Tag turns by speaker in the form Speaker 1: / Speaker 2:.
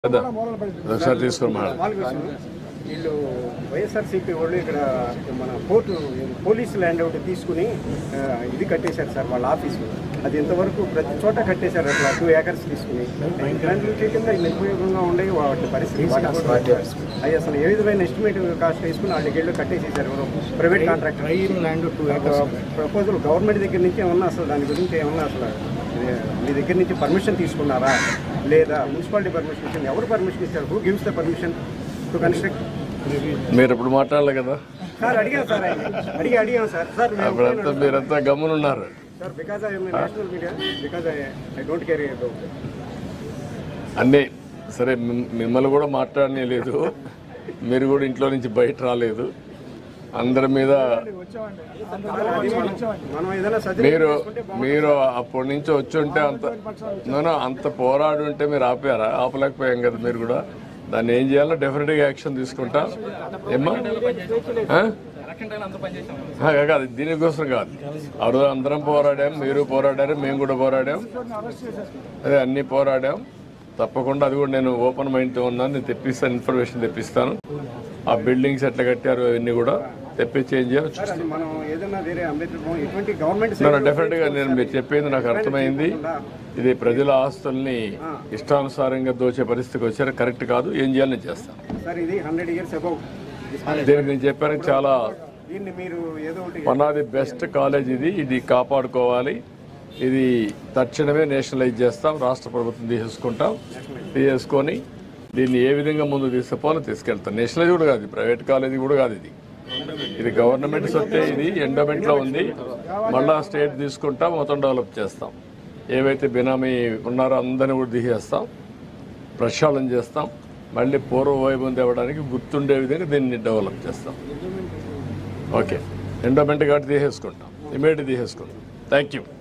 Speaker 1: కదా ఒకసారి తీసుకుని మాట
Speaker 2: మామూలుగా విషయం, వీళ్ళు వైఎస్ఆర్సీపీ వాళ్ళు ఇక్కడ మన కోర్టు పోలీస్ ల్యాండ్ ఒకటి తీసుకుని ఆ, ఇది కట్టేశారు సార్ వాళ్ళ ఆఫీసు అది ఇంతవరకు ప్రతి చోట కట్టేశారు అట్లా టూ ఏకర్స్ తీసుకుని ల్యాండ్లు కింద నిరుపయోగంగా ఉండే వాటి పరిస్థితి వాటి కూడా అవి అసలు ఏ విధమైన ఎస్టిమేట్ కాస్ట్ వేసుకుని వాళ్ళకి వెళ్ళి కట్టేసేసారు ఎవరో private contractor land two acres proposal government దగ్గర నుంచి ఏమన్నా అసలు దాని గురించి ఏమన్నా అసలు ఇది మీ దగ్గర నుంచి పర్మిషన్ తీసుకున్నారా లేదా మున్సిపాలిటీ పర్మిషన్ ఇచ్చింది ఎవరు పర్మిషన్ ఇచ్చారు who gives the permission to construct
Speaker 1: మీరు ఇప్పుడు మాట్లాడాలి కదా
Speaker 2: సార్ అడిగాం సార్ ఆయన. అడిగి అడిగాం సార్ సార్ మేము
Speaker 1: అప్పుడంతా మీరంతా గమ్మునున్నారు
Speaker 2: sir because I national media because I I don't care
Speaker 1: అన్నీ సరే మిమ్- మిమ్మల్ని కూడా మాట్లాడనే లేదు మీరు కూడా ఇంట్లో నుంచి బయట రాలేదు అందరి మీద
Speaker 2: మనం ఏదైనా సజెషన్
Speaker 1: మీరు మీరు అప్పటి నుంచి వచ్చి ఉంటే అంత నేను అంత పోరాడు ఉంటే మీరు ఆపారా ఆపలేకపోయాం కదా మీరు కూడా దాన్ని ఏం చేయాలో డెఫినెట్గా యాక్షన్ తీసుకుంటాం ఏమ్మా ఆ? ఆ, కాదు దీనికోసం కాదు ఆ రోజు అందరం పోరాడాం మీరు పోరాడారు మేము కూడా పోరాడాం అదే అన్ని పోరాడాం తప్పకుండా అది కూడా నేను ఓపెన్ మైండ్తో ఉన్నాను నేను తెప్పిస్తాను ఇన్ఫర్మేషన్ తెప్పిస్తాను ఆ బిల్డింగ్స్ ఎట్లా కట్టారు అవన్నీ కూడా తెప్పించి ఏం చేయాలో చూస్తాను
Speaker 2: అది మనం ఏదైనా వేరే అంబేద్కర్ భవన్ ఎటువంటి గవర్నమెంట్
Speaker 1: డెఫినెట్ గా నేను మీరు చెప్పింది నాకు అర్థమైంది ఇది ప్రజల ఆస్తుల్ని ఇష్టానుసారంగా దోచే పరిస్థితికి వచ్చారు కరెక్ట్ కాదు ఏం చేయాలని నేను చేస్తాను
Speaker 2: సార్ ఇది హండ్రెడ్ ఇయర్స్ అబౌవ్
Speaker 1: దీనికి నేను చెప్పాను చాలా
Speaker 2: దీన్ని మీరు ఏదో ఒకటి
Speaker 1: one of the best college ఇది ఇది కాపాడుకోవాలి ఇది తక్షణమే నేషనలైజ్ చేస్తాం రాష్ట్ర ప్రభుత్వం తీసేసుకుంటాం తీసేసుకొని దీన్ని ఏ విధంగా ముందు తీసుకుపోవాలో తీసుకెళ్తాం నేషనలైజ్ కూడా కాదు ప్రైవేట్ కాలేజీ కూడా కాదు ఇది ఇది గవర్నమెంట్ సొత్తే ఇది ఎండోమెంట్ లో ఉంది మళ్ళా స్టేట్ తీసుకుంటాం మొత్తం డెవలప్ చేస్తాం ఏవైతే బినామీ ఉన్నారో అందరిని కూడా తీసేస్తాం ప్రక్షాళన చేస్తాం మళ్ళీ పూర్వ వైభవం తేవడానికి గుర్తుండే విధంగా దీన్ని డెవలప్ చేస్తాం ఓకే ఎండోమెంట్ కాబట్టి తీసేసుకుంటాం ఇమీడియట్ తీసేసుకుంటాం థ్యాంక్ యూ